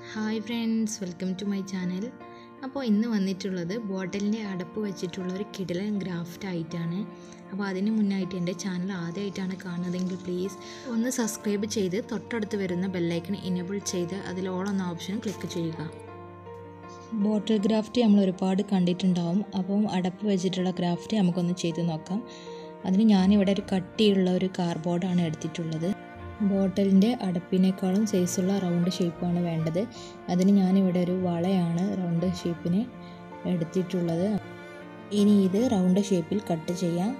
hi friends welcome to my channel അപ്പോൾ ഇന്ന് വന്നിട്ടുള്ളത് ബോട്ടലിൻ്റെ അടപ്പ് വെച്ചിട്ടുള്ള ഒരു കിടലൻ ഗ്രാഫ്റ്റ് ആയിട്ടാണ് അപ്പോൾ അതിന് മുന്നായിട്ട് എൻ്റെ ചാനൽ ആദ്യമായിട്ടാണ് കാണുന്നതെങ്കിൽ പ്ലീസ് ഒന്ന് സബ്സ്ക്രൈബ് ചെയ്ത് തൊട്ടടുത്ത് വരുന്ന ബെല്ലൈക്കൺ ഇനേബിൾ ചെയ്ത് അതിൽ ഓൾ എന്ന ഓപ്ഷൻ ക്ലിക്ക് ചെയ്യുക ബോട്ടിൽ ഗ്രാഫ്റ്റ് നമ്മൾ ഒരുപാട് കണ്ടിട്ടുണ്ടാവും അപ്പം അടപ്പ് വെച്ചിട്ടുള്ള ഗ്രാഫ്റ്റ് നമുക്കൊന്ന് ചെയ്ത് നോക്കാം അതിന് ഞാനിവിടെ ഒരു കട്ടിയുള്ള ഒരു കാർഡ്ബോർഡാണ് എടുത്തിട്ടുള്ളത് ബോട്ടലിൻ്റെ അടപ്പിനേക്കാളും സൈസുള്ള റൗണ്ട് ഷേപ്പാണ് വേണ്ടത് അതിന് ഞാനിവിടെ ഒരു വളയാണ് റൗണ്ട് ഷേപ്പിന് എടുത്തിട്ടുള്ളത് ഇനി ഇത് റൗണ്ട് ഷേപ്പിൽ കട്ട് ചെയ്യാം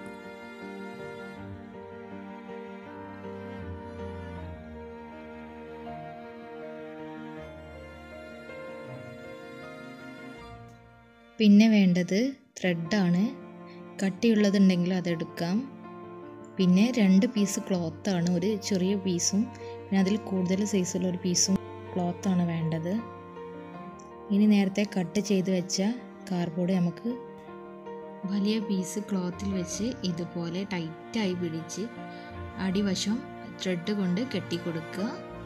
പിന്നെ വേണ്ടത് ത്രെഡാണ് കട്ടിയുള്ളതുണ്ടെങ്കിൽ അതെടുക്കാം പിന്നെ രണ്ട് പീസ് ക്ലോത്താണ് ഒരു ചെറിയ പീസും പിന്നെ അതിൽ കൂടുതൽ സൈസുള്ള ഒരു പീസും ക്ലോത്താണ് വേണ്ടത് ഇനി നേരത്തെ കട്ട് ചെയ്ത് വെച്ച കാർഡ്ബോർഡ് നമുക്ക് വലിയ പീസ് ക്ലോത്തിൽ വെച്ച് ഇതുപോലെ ടൈറ്റായി പിടിച്ച് അടിവശം ത്രെഡ് കൊണ്ട് കെട്ടിക്കൊടുക്കുക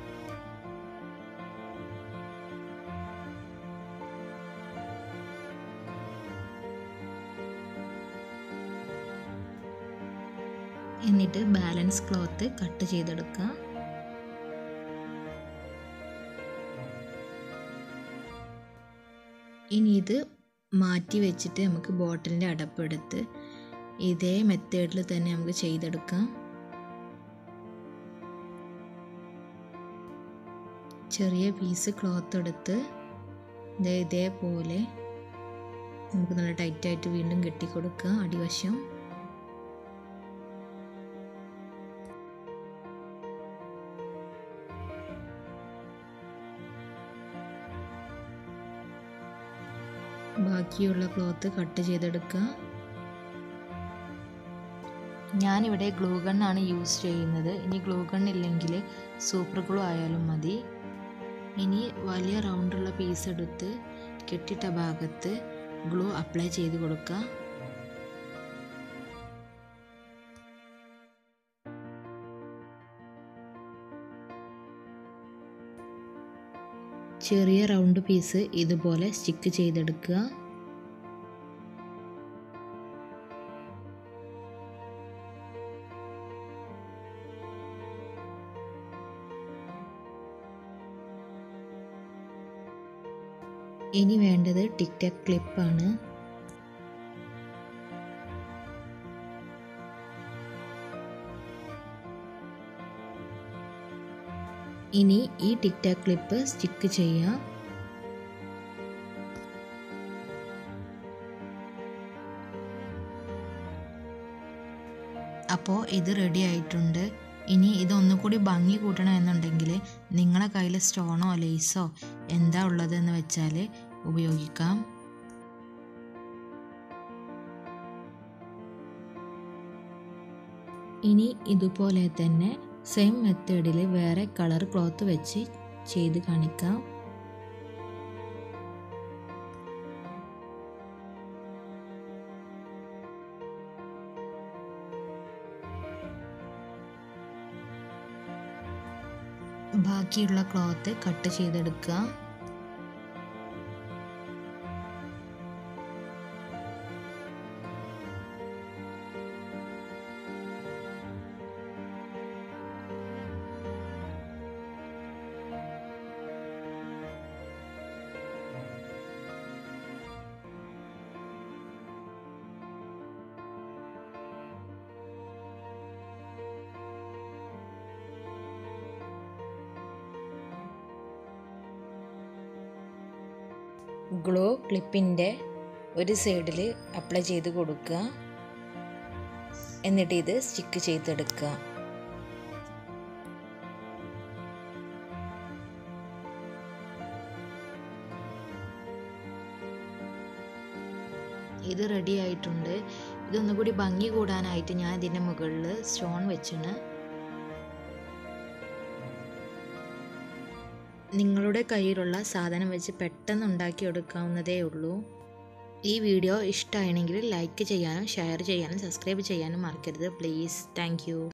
എന്നിട്ട് ബാലൻസ് ക്ലോത്ത് കട്ട് ചെയ്തെടുക്കുക ഇനി ഇത് മാറ്റി വെച്ചിട്ട് നമുക്ക് ബോട്ടിലിൻ്റെ അടപ്പെടുത്ത് ഇതേ മെത്തേഡിൽ തന്നെ നമുക്ക് ചെയ്തെടുക്കാം ചെറിയ പീസ് ക്ലോത്ത് എടുത്ത് ഇതേ ഇതേപോലെ നമുക്ക് നല്ല ടൈറ്റായിട്ട് വീണ്ടും കെട്ടിക്കൊടുക്കുക അടിവശം ബാക്കിയുള്ള ക്ലോത്ത് കട്ട് ചെയ്തെടുക്കുക ഞാനിവിടെ ഗ്ലൂ ഗണ്ണാണ് യൂസ് ചെയ്യുന്നത് ഇനി ഗ്ലൂ ഗൺ ഇല്ലെങ്കിൽ സൂപ്പർ ഗ്ലൂ ആയാലും മതി ഇനി വലിയ റൗണ്ടുള്ള പീസ് എടുത്ത് കെട്ടിട്ട ഭാഗത്ത് ഗ്ലൂ അപ്ലൈ ചെയ്ത് കൊടുക്കുക ചെറിയ റൗണ്ട് പീസ് ഇതുപോലെ സ്റ്റിക്ക് ചെയ്തെടുക്കുക ഇനി വേണ്ടത് ടിക് ടാക് ക്ലിപ്പാണ് ഇനി ഈ ടിക് ടാക് ക്ലിപ്പ് സ്റ്റിക്ക് ചെയ്യാം അപ്പോൾ ഇത് റെഡി ആയിട്ടുണ്ട് ഇനി ഇതൊന്നുകൂടി ഭംഗി കൂട്ടണം എന്നുണ്ടെങ്കിൽ നിങ്ങളെ കയ്യിൽ സ്റ്റോണോ ലേസോ എന്താ ഉള്ളതെന്ന് വെച്ചാൽ ഉപയോഗിക്കാം ഇനി ഇതുപോലെ തന്നെ സെയിം മെത്തേഡിൽ വേറെ കളർ ക്ലോത്ത് വെച്ച് ചെയ്ത് കാണിക്കാം ബാക്കിയുള്ള ക്ലോത്ത് കട്ട് ചെയ്തെടുക്കുക ഗ്ലോ ക്ലിപ്പിൻ്റെ ഒരു സൈഡിൽ അപ്ലൈ ചെയ്ത് കൊടുക്കുക എന്നിട്ട് ഇത് സ്റ്റിക്ക് ചെയ്തെടുക്കുക ഇത് റെഡി ആയിട്ടുണ്ട് ഇതൊന്നുകൂടി ഭംഗി കൂടാനായിട്ട് ഞാൻ ഇതിൻ്റെ മുകളിൽ സ്റ്റോൺ വെച്ചാണ് നിങ്ങളുടെ കയ്യിലുള്ള സാധനം വെച്ച് പെട്ടെന്ന് ഉണ്ടാക്കിയെടുക്കാവുന്നതേ ഉള്ളൂ ഈ വീഡിയോ ഇഷ്ടമാണെങ്കിൽ ലൈക്ക് ചെയ്യാനും ഷെയർ ചെയ്യാനും സബ്സ്ക്രൈബ് ചെയ്യാനും മറക്കരുത് പ്ലീസ് താങ്ക്